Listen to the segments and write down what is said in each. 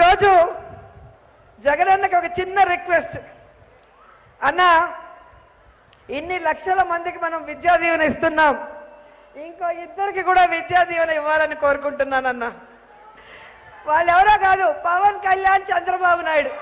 ఈరోజు జగనన్నకి ఒక చిన్న రిక్వెస్ట్ అన్న ఇన్ని లక్షల మందికి మనం విద్యా దీవెన ఇస్తున్నాం ఇంకో ఇద్దరికి కూడా విద్యా దీవెన ఇవ్వాలని కోరుకుంటున్నానన్న వాళ్ళు ఎవరో కాదు పవన్ కళ్యాణ్ చంద్రబాబు నాయుడు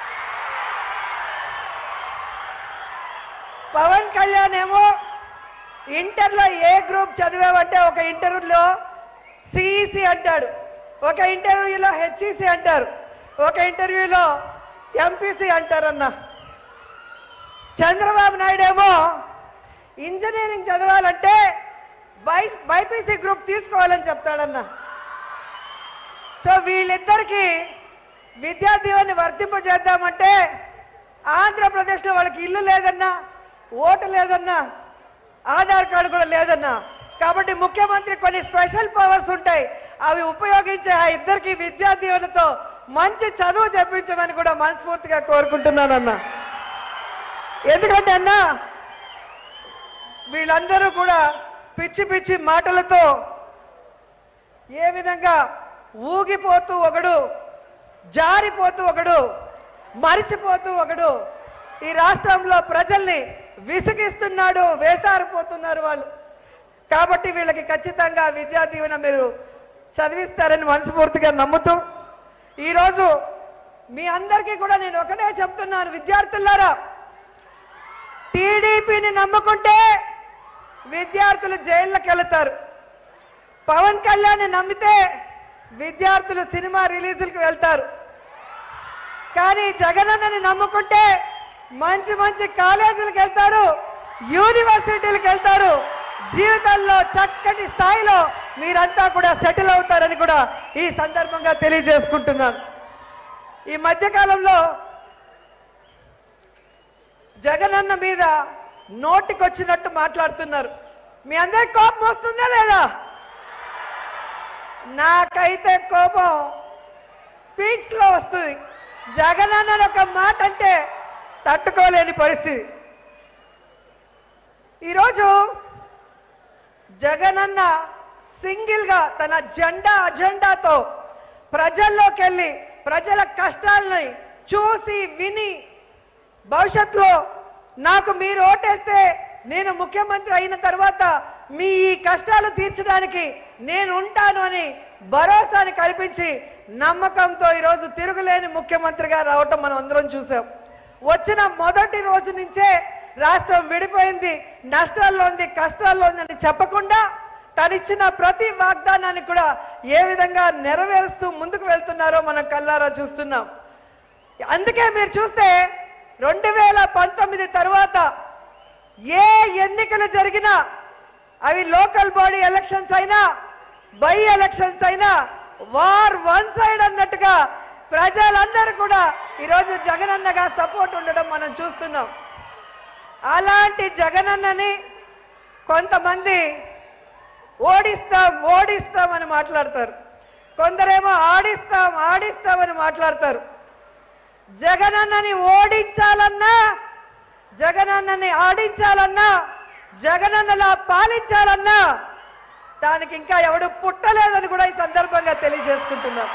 పవన్ కళ్యాణ్ ఏమో ఇంటర్లో ఏ గ్రూప్ చదివావంటే ఒక ఇంటర్వ్యూలో సిఈసి అంటాడు ఒక ఇంటర్వ్యూలో హెచ్ఈసి అంటారు ఒక ఇంటర్వ్యూలో ఎంపీసీ అంటారన్న చంద్రబాబు నాయుడు ఏమో ఇంజనీరింగ్ చదవాలంటే బై బైపీసీ గ్రూప్ తీసుకోవాలని చెప్తాడన్న సో వీళ్ళిద్దరికి విద్యా దీవెని వర్తింపజేద్దామంటే ఆంధ్రప్రదేశ్లో వాళ్ళకి ఇల్లు లేదన్నా ఓటు లేదన్నా ఆధార్ కార్డు కూడా లేదన్నా కాబట్టి ముఖ్యమంత్రి కొన్ని స్పెషల్ పవర్స్ ఉంటాయి అవి ఉపయోగించి ఆ ఇద్దరికి విద్యా దీవెనతో మంచి చదువు చెప్పించమని కూడా మనస్ఫూర్తిగా కోరుకుంటున్నానన్నా ఎందుకంటే అన్నా వీళ్ళందరూ కూడా పిచ్చి పిచ్చి మాటలతో ఏ విధంగా ఊగిపోతూ ఒకడు జారిపోతూ ఒకడు మరిచిపోతూ ఒకడు ఈ రాష్ట్రంలో ప్రజల్ని విసిగిస్తున్నాడు వేసారిపోతున్నారు వాళ్ళు కాబట్టి వీళ్ళకి ఖచ్చితంగా విద్యా దీవెన మీరు చదివిస్తారని మనస్ఫూర్తిగా నమ్ముతూ ఈరోజు మీ అందరికీ కూడా నేను ఒకటే చెప్తున్నాను విద్యార్థులారా టీడీపీని నమ్ముకుంటే విద్యార్థులు జైళ్ళకి వెళతారు పవన్ కళ్యాణ్ నమ్మితే విద్యార్థులు సినిమా రిలీజులకు వెళ్తారు కానీ జగనన్నని నమ్ముకుంటే మంచి మంచి కాలేజీలకు వెళ్తారు యూనివర్సిటీలకు వెళ్తారు జీవితంలో చక్కటి స్థాయిలో మీరంతా కూడా సెటిల్ అవుతారని కూడా ఈ సందర్భంగా తెలియజేసుకుంటున్నాను ఈ మధ్యకాలంలో జగనన్న మీద నోటికొచ్చినట్టు మాట్లాడుతున్నారు మీ అందరికి కోపం వస్తుందా లేదా నాకైతే కోపం పీక్స్ లో వస్తుంది జగనన్న ఒక మాట అంటే తట్టుకోలేని పరిస్థితి ఈరోజు జగనన్న సింగిల్ గా తన జెండా అజెండాతో ప్రజల్లోకి వెళ్ళి ప్రజల కష్టాలని చూసి విని భవిష్యత్తులో నాకు మీరు ఓటేస్తే నేను ముఖ్యమంత్రి అయిన తర్వాత మీ ఈ కష్టాలు తీర్చడానికి నేను ఉంటాను అని భరోసాని కల్పించి నమ్మకంతో ఈరోజు తిరుగులేని ముఖ్యమంత్రిగా రావటం మనం అందరం చూసాం వచ్చిన మొదటి రోజు నుంచే రాష్ట్రం విడిపోయింది నష్టాల్లో ఉంది కష్టాల్లో ఉంది అని చెప్పకుండా తనిచ్చిన ప్రతి వాగ్దానాన్ని కూడా ఏ విధంగా నెరవేరుస్తూ ముందుకు వెళ్తున్నారో మనం కల్లారా చూస్తున్నాం అందుకే మీరు చూస్తే రెండు వేల పంతొమ్మిది తర్వాత ఏ ఎన్నికలు జరిగినా అవి లోకల్ బాడీ ఎలక్షన్స్ అయినా బై ఎలక్షన్స్ అయినా వార్ వన్ సైడ్ అన్నట్టుగా ప్రజలందరూ కూడా ఈరోజు జగనన్నగా సపోర్ట్ ఉండడం మనం చూస్తున్నాం అలాంటి జగనన్నని కొంతమంది ఓడిస్తాం ఓడిస్తామని మాట్లాడతారు కొందరేమో ఆడిస్తాం ఆడిస్తామని మాట్లాడతారు జగనన్నని ఓడించాలన్నా జగనన్నని ఆడించాలన్నా జగనన్నలా పాలించాలన్నా దానికి ఇంకా ఎవడు పుట్టలేదని కూడా ఈ సందర్భంగా తెలియజేసుకుంటున్నాం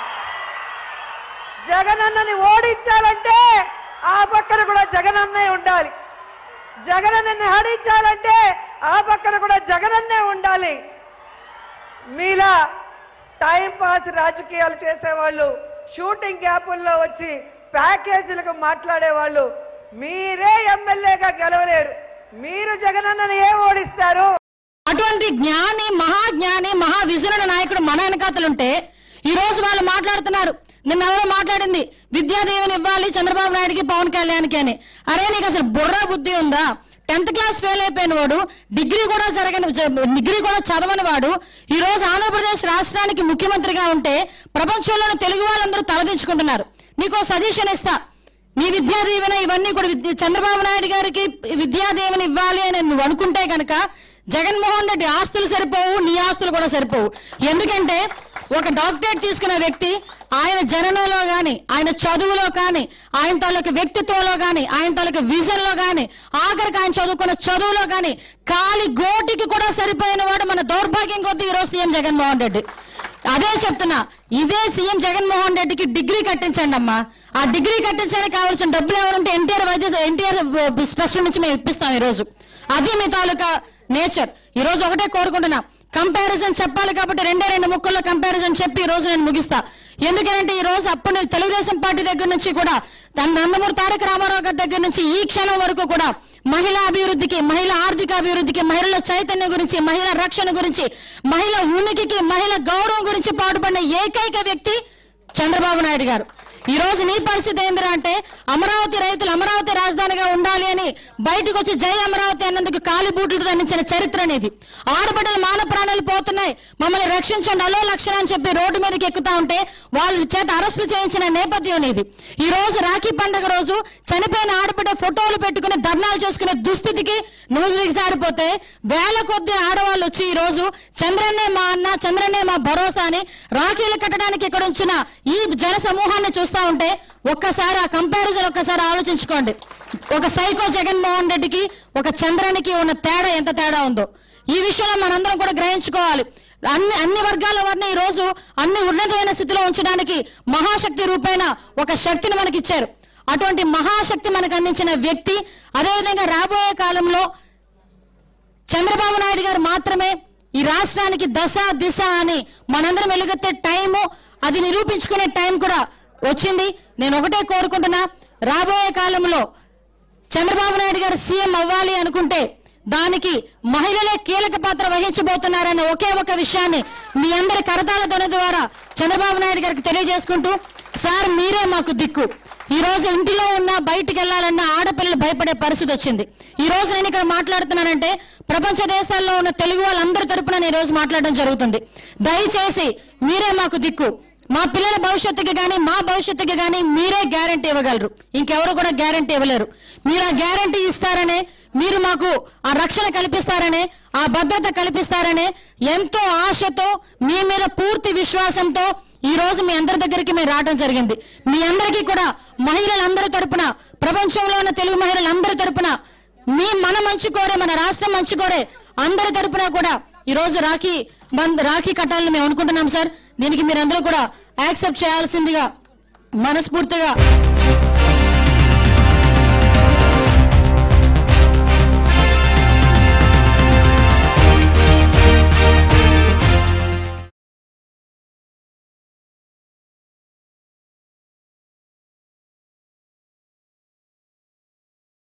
జగనన్నని ఓడించాలంటే ఆ పక్కన కూడా జగనన్నే ఉండాలి జగనన్నని ఆడించాలంటే ఆ పక్కన కూడా జగనన్నే ఉండాలి మీలా టైం పాస్ రాజకీయాలు చేసేవాళ్ళు షూటింగ్ గ్యాపుల్లో వచ్చి ప్యాకేజీలకు మాట్లాడేవాళ్ళు మీరే ఎమ్మెల్యేగా గెలవలేరు మీరు జగనన్నని ఏ ఓడిస్తారు అటువంటి జ్ఞాని మహాజ్ఞాని మహా విజనుల నాయకుడు మన వెనకాతలుంటే ఈ రోజు వాళ్ళు మాట్లాడుతున్నారు నిన్న ఎవరో మాట్లాడింది విద్యాదేవిని ఇవ్వాలి చంద్రబాబు నాయుడుకి పవన్ కళ్యాణ్కి అని అరే నీకు అసలు బుర్ర బుద్ధి ఉందా టెన్త్ క్లాస్ ఫెయిల్ అయిపోయిన వాడు డిగ్రీ కూడా జరగని జ- డిగ్రీ కూడా చదవని వాడు ఈ రోజు ఆంధ్రప్రదేశ్ రాష్ట్రానికి ముఖ్యమంత్రిగా ఉంటే ప్రపంచంలోని తెలుగు వాళ్ళందరూ తలదించుకుంటున్నారు నీకు సజెషన్ ఇస్తా నీ విద్యా దీవెన ఇవన్నీ కూడా విద్య- చంద్రబాబు నాయుడు గారికి విద్యా దీవెన ఇవ్వాలి అని నువ్వు అనుకుంటే కనుక జగన్మోహన్ రెడ్డి ఆస్తులు సరిపోవు నీ ఆస్తులు కూడా సరిపోవు ఎందుకంటే ఒక డాక్టరేట్ తీసుకున్న వ్యక్తి ఆయన జననంలో గాని ఆయన చదువులో కానీ ఆయన తాలూకు వ్యక్తిత్వంలో కానీ ఆయన తాలూకు విజన్ లో కానీ ఆఖరికి ఆయన చదువుకున్న చదువులో కానీ కాలి గోటికి కూడా సరిపోయిన వాడు మన దౌర్భాగ్యం కొద్దీ ఈరోజు సీఎం జగన్మోహన్ రెడ్డి అదే చెప్తున్నా ఇదే సీఎం జగన్మోహన్ రెడ్డికి డిగ్రీ కట్టించండి అమ్మా ఆ డిగ్రీ కట్టించడానికి కావాల్సిన డబ్బులు ఎవరుంటే ఎన్టీఆర్ వైద్య ఎన్టీఆర్ ట్రస్ట్ నుంచి మేము ఇప్పిస్తాం ఈ రోజు అది మీ తాలూకా నేచర్ ఈ రోజు ఒకటే కోరుకుంటున్నా కంపారిజన్ చెప్పాలి కాబట్టి రెండే రెండు ముక్కల్లో కంపారిజన్ చెప్పి ఈ రోజు నేను ముగిస్తా ఎందుకంటే ఈ రోజు అప్పటి నుంచి తెలుగుదేశం పార్టీ దగ్గర నుంచి కూడా తన నందమూరి తారక రామారావు గారి దగ్గర నుంచి ఈ క్షణం వరకు కూడా మహిళా అభివృద్ధికి మహిళా ఆర్థిక అభివృద్ధికి మహిళల చైతన్యం గురించి మహిళా రక్షణ గురించి మహిళ ఉనికికి మహిళ గౌరవం గురించి పాటుపడిన ఏకైక వ్యక్తి చంద్రబాబు నాయుడు గారు ఈ రోజు నీ పరిస్థితి ఏందిరా అంటే అమరావతి రైతులు అమరావతి రాజధానిగా ఉండాలి అని బయటకు వచ్చి జై అమరావతి అన్నందుకు కాలి బూట్లతో దండించిన చరిత్ర అనేది ఆడబిడ్డల మాన ప్రాణాలు పోతున్నాయి మమ్మల్ని రక్షించండి అలో లక్షణ అని చెప్పి రోడ్డు మీదకి ఎక్కుతా ఉంటే వాళ్ళ చేత అరెస్టులు చేయించిన నేపథ్యం అనేది ఈ రోజు రాఖీ పండుగ రోజు చనిపోయిన ఆడబిడ్డ ఫోటోలు పెట్టుకుని ధర్నాలు చేసుకునే దుస్థితికి నువ్వు దిగజారిపోతే వేల కొద్ది ఆడవాళ్ళు వచ్చి ఈ రోజు చంద్రన్నే మా అన్న చంద్రన్నే మా భరోసా అని రాఖీలు కట్టడానికి ఇక్కడ ఉంచిన ఈ జన సమూహాన్ని చూస్తా ఉంటే ఒక్కసారి ఆ కంపారిజన్ ఒక్కసారి ఆలోచించుకోండి ఒక సైకో జగన్మోహన్ రెడ్డికి ఒక చంద్రనికి ఉన్న తేడా ఎంత తేడా ఉందో ఈ విషయంలో మనందరం కూడా గ్రహించుకోవాలి అన్ని అన్ని వర్గాల వారిని ఈ రోజు అన్ని ఉన్నతమైన స్థితిలో ఉంచడానికి మహాశక్తి రూపేణ ఒక శక్తిని మనకి ఇచ్చారు అటువంటి మహాశక్తి మనకు అందించిన వ్యక్తి అదేవిధంగా రాబోయే కాలంలో చంద్రబాబు నాయుడు గారు మాత్రమే ఈ రాష్ట్రానికి దశ దిశ అని మనందరం వెలుగెత్తే టైము అది నిరూపించుకునే టైం కూడా వచ్చింది నేను ఒకటే కోరుకుంటున్నా రాబోయే కాలంలో చంద్రబాబు నాయుడు గారు సీఎం అవ్వాలి అనుకుంటే దానికి మహిళలే కీలక పాత్ర వహించబోతున్నారనే ఒకే ఒక విషయాన్ని మీ అందరి కరతాల ధ్వని ద్వారా చంద్రబాబు నాయుడు గారికి తెలియజేసుకుంటూ సార్ మీరే మాకు దిక్కు ఈ రోజు ఇంటిలో ఉన్న బయటికి వెళ్ళాలన్న ఆడపిల్లలు భయపడే పరిస్థితి వచ్చింది ఈ రోజు నేను ఇక్కడ మాట్లాడుతున్నానంటే ప్రపంచ దేశాల్లో ఉన్న తెలుగు వాళ్ళందరి తరపున నేను ఈ రోజు మాట్లాడడం జరుగుతుంది దయచేసి మీరే మాకు దిక్కు మా పిల్లల భవిష్యత్తుకి కానీ మా భవిష్యత్తుకి కానీ మీరే గ్యారంటీ ఇవ్వగలరు ఇంకెవరు కూడా గ్యారంటీ ఇవ్వలేరు మీరు ఆ గ్యారంటీ ఇస్తారనే మీరు మాకు ఆ రక్షణ కల్పిస్తారనే ఆ భద్రత కల్పిస్తారనే ఎంతో ఆశతో మీ మీద పూర్తి విశ్వాసంతో ఈ రోజు మీ అందరి దగ్గరికి మేము రావడం జరిగింది మీ అందరికీ కూడా మహిళలందరి తరపున ప్రపంచంలో ఉన్న తెలుగు మహిళలందరి తరపున మీ మన మంచి కోరే మన రాష్ట్రం మంచి కోరే అందరి తరపున కూడా ఈ రోజు రాఖీ బంద్ రాఖీ కట్టాలని మేము అనుకుంటున్నాం సార్ దీనికి మీరందరూ కూడా యాక్సెప్ట్ చేయాల్సిందిగా మనస్ఫూర్తిగా